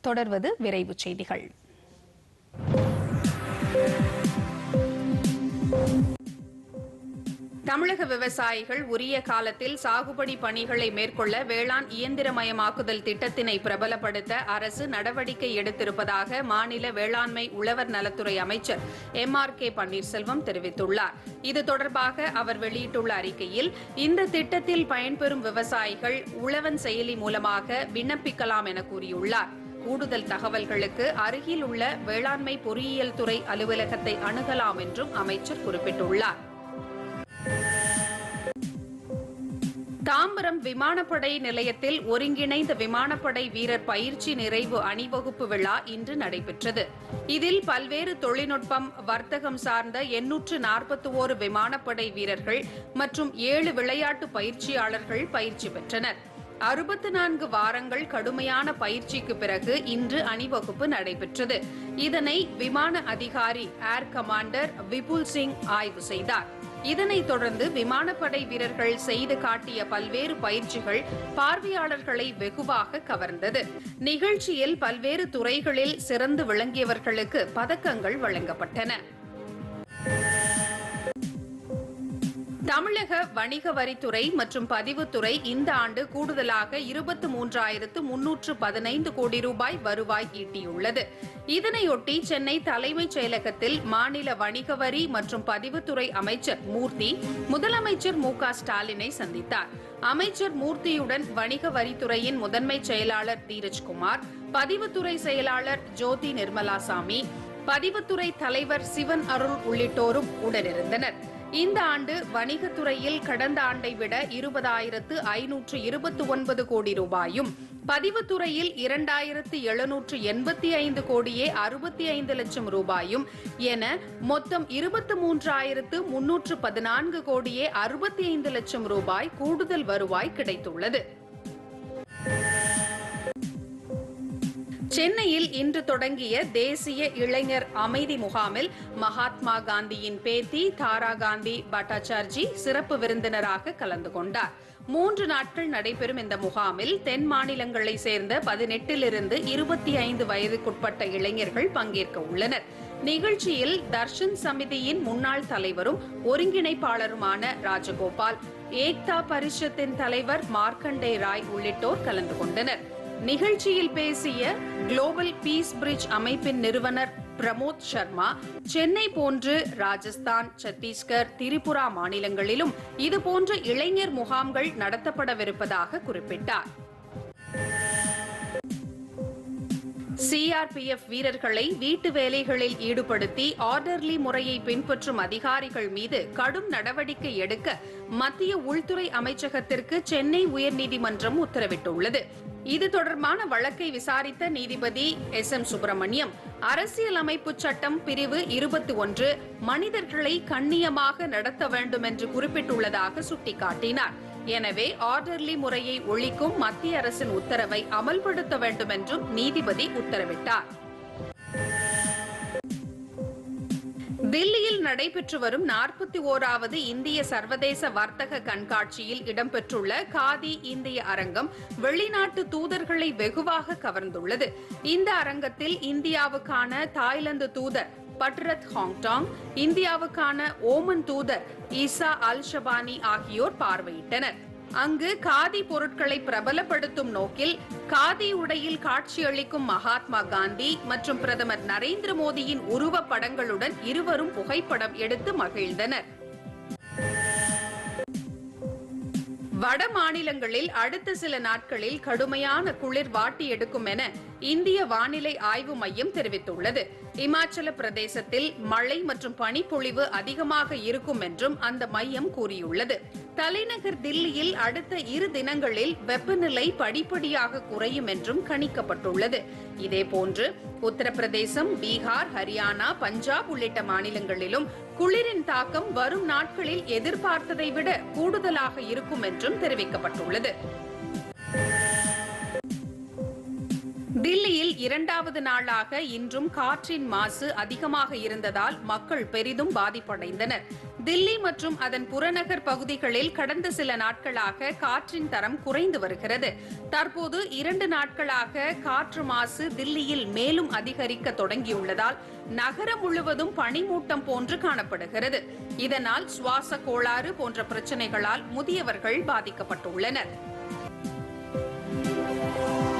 தொடர்வது விரைவுச் செய்திகள் தமிழக விவசாயிகள் உரிய காலத்தில் சாகுபடி பணிகளை மேற்கொள்ள வேளாண் இயந்திரமயமாக்குதல் திட்டத்தினை பிரபலப்படுத்த அரசு நடவடிக்கை எடுத்திருப்பதாக மாநில வேளாண்மை உழவர் நலத்துறை அமைச்சர் எம் ஆர் கே பன்னீர்செல்வம் தெரிவித்துள்ளார் இது தொடர்பாக அவர் வெளியிட்டுள்ள அறிக்கையில் இந்த திட்டத்தில் பயன்பெறும் விவசாயிகள் உழவன் செயலி மூலமாக விண்ணப்பிக்கலாம் என கூறியுள்ளார் கூடுதல் தகவல்களுக்கு அருகில் உள்ள வேளாண்மை பொறியியல் துறை அலுவலகத்தை அணுகலாம் என்றும் அமைச்சர் குறிப்பிட்டுள்ளார் தாம்பரம் விமானப்படை நிலையத்தில் ஒருங்கிணைந்த விமானப்படை வீரர் பயிற்சி நிறைவு அணிவகுப்பு விழா இன்று நடைபெற்றது இதில் பல்வேறு தொழில்நுட்பம் வர்த்தகம் சார்ந்த எண்ணூற்று நாற்பத்தி ஓரு விமானப்படை வீரர்கள் மற்றும் ஏழு விளையாட்டு பயிற்சியாளர்கள் பயிற்சி பெற்றனர் அறுபத்து நான்கு வாரங்கள் கடுமையான பயிற்சிக்கு பிறகு இன்று அணிவகுப்பு நடைபெற்றது இதனை விமான அதிகாரி ஏர் கமாண்டர் விபுல் சிங் ஆய்வு செய்தார் இதனைத் தொடர்ந்து விமானப்படை வீரர்கள் செய்து காட்டிய பல்வேறு பயிற்சிகள் பார்வையாளர்களை வெகுவாக கவர்ந்தது நிகழ்ச்சியில் பல்வேறு துறைகளில் சிறந்து விளங்கியவர்களுக்கு பதக்கங்கள் வழங்கப்பட்டன தமிழக வணிக வரித்துறை மற்றும் பதிவுத்துறை இந்த ஆண்டு கூடுதலாக இருபத்தி மூன்றாயிரத்து முன்னூற்று பதினைந்து கோடி ரூபாய் வருவாய் ஈட்டியுள்ளது இதனையொட்டி சென்னை தலைமைச் செயலகத்தில் மாநில வணிக வரி மற்றும் பதிவுத்துறை அமைச்சர் மூர்த்தி முதலமைச்சர் மு க ஸ்டாலினை சந்தித்தார் அமைச்சர் மூர்த்தியுடன் வணிக வரித்துறையின் முதன்மை செயலாளர் தீரஜ்குமார் பதிவுத்துறை செயலாளர் ஜோதி நிர்மலாசாமி பதிவுத்துறை தலைவர் சிவன் அருள் உள்ளிட்டோரும் உடனிருந்தனர் இந்த ஆண்டு வணிகத்துறையில் கடந்த ஆண்டை விட இருபதாயிரத்து ஐநூற்று இருபத்தி ஒன்பது கோடி ரூபாயும் பதிவுத்துறையில் இரண்டாயிரத்து எழுநூற்று எண்பத்தி ஐந்து கோடியே அறுபத்தி ஐந்து லட்சம் ரூபாயும் என மொத்தம் இருபத்தி மூன்றாயிரத்து முன்னூற்று பதினான்கு கோடியே அறுபத்தி ஐந்து லட்சம் ரூபாய் கூடுதல் வருவாய் கிடைத்துள்ளது சென்னையில் இன்று தொடங்கிய தேசிய இளைஞர் அமைதி முகாமில் மகாத்மா காந்தியின் பேத்தி தாரா காந்தி பட்டாச்சார்ஜி சிறப்பு விருந்தினராக கலந்து கொண்டார் மூன்று நாட்கள் நடைபெறும் இந்த முகாமில் தென் மாநிலங்களை சேர்ந்த பதினெட்டிலிருந்து இருபத்தி ஐந்து வயதுக்குட்பட்ட இளைஞர்கள் பங்கேற்க உள்ளனர் நிகழ்ச்சியில் தர்ஷன் சமிதியின் முன்னாள் தலைவரும் ஒருங்கிணைப்பாளருமான ராஜகோபால் ஏக்தா பரிஷத்தின் தலைவர் மார்க்கண்டே ராய் உள்ளிட்டோர் கலந்து கொண்டனர் நிகழ்ச்சியில் பேசிய குளோபல் பீஸ் பிரிட்ஜ் அமைப்பின் நிறுவனர் பிரமோத் சர்மா சென்னை போன்று ராஜஸ்தான் சத்தீஸ்கர் திரிபுரா மாநிலங்களிலும் இதுபோன்ற இளைஞர் முகாம்கள் நடத்தப்படவிருப்பதாக குறிப்பிட்டார் சிஆர்பிஎஃப் வீரர்களை வீட்டு வேலைகளில் ஈடுபடுத்தி ஆர்டர்லி முறையை பின்பற்றும் அதிகாரிகள் மீது கடும் நடவடிக்கை எடுக்க மத்திய உள்துறை அமைச்சகத்திற்கு சென்னை உயர்நீதிமன்றம் உத்தரவிட்டுள்ளது இது தொடர்பான வழக்கை விசாரித்த நீதிபதி எஸ் எம் சுப்பிரமணியம் அரசியலமைப்பு சட்டம் பிரிவு இருபத்தி ஒன்று மனிதர்களை கண்ணியமாக நடத்த வேண்டும் என்று குறிப்பிட்டுள்ளதாக சுட்டிக்காட்டினார் எனவே ஆர்டர்லி முறையை ஒழிக்கும் மத்திய அரசின் உத்தரவை அமல்படுத்த வேண்டும் என்றும் நீதிபதி உத்தரவிட்டார் தில்லியில் நடைபெற்று வரும் நாற்பத்தி ஓராவது இந்திய சர்வதேச வர்த்தக கண்காட்சியில் இடம்பெற்றுள்ள காதி இந்திய அரங்கம் வெளிநாட்டு தூதர்களை வெகுவாக கவர்ந்துள்ளது இந்த அரங்கத்தில் இந்தியாவுக்கான தாய்லாந்து தூதர் பட்ரத் ஹாங்டாங் இந்தியாவுக்கான ஓமன் தூதர் ஈசா அல் ஷபானி ஆகியோர் பார்வையிட்டனர் அங்கு காதி பொருட்களை பிரபலப்படுத்தும் நோக்கில் காதி உடையில் காட்சியளிக்கும் மகாத்மா காந்தி மற்றும் பிரதமர் நரேந்திர மோடியின் உருவப் படங்களுடன் இருவரும் புகைப்படம் எடுத்து மகிழ்ந்தனர் வட மாநிலங்களில் அடுத்த சில நாட்களில் கடுமையான குளிர் வாட்டி எடுக்கும் என இந்திய வானிலை ஆய்வு மையம் தெரிவித்துள்ளது இமாச்சல பிரதேசத்தில் மழை மற்றும் பனிப்பொழிவு அதிகமாக இருக்கும் என்றும் அந்த மையம் கூறியுள்ளது தலைநகர் தில்லியில் அடுத்த இரு தினங்களில் வெப்பநிலை படிப்படியாக குறையும் என்றும் கணிக்கப்பட்டுள்ளது இதேபோன்று உத்தரப்பிரதேசம் பீகார் ஹரியானா பஞ்சாப் உள்ளிட்ட மாநிலங்களிலும் குளிரின் தாக்கம் வரும் நாட்களில் எதிர்பார்த்ததை விட கூடுதலாக இருக்கும் என்றும் தெரிவிக்கப்பட்டுள்ளது தில்லியில் இரண்டாவது நாளாக இன்றும் காற்றின் மாசு அதிகமாக இருந்ததால் மக்கள் பெரிதும் பாதிப்படைந்தனர் தில்லி மற்றும் அதன் புறநகர் பகுதிகளில் கடந்த சில நாட்களாக காற்றின் தரம் குறைந்து வருகிறது தற்போது இரண்டு நாட்களாக காற்று மாசு தில்லியில் மேலும் அதிகரிக்க தொடங்கியுள்ளதால் நகரம் முழுவதும் பனிமூட்டம் போன்று காணப்படுகிறது இதனால் சுவாச கோளாறு போன்ற பிரச்சனைகளால் முதியவர்கள் பாதிக்கப்பட்டுள்ளனர்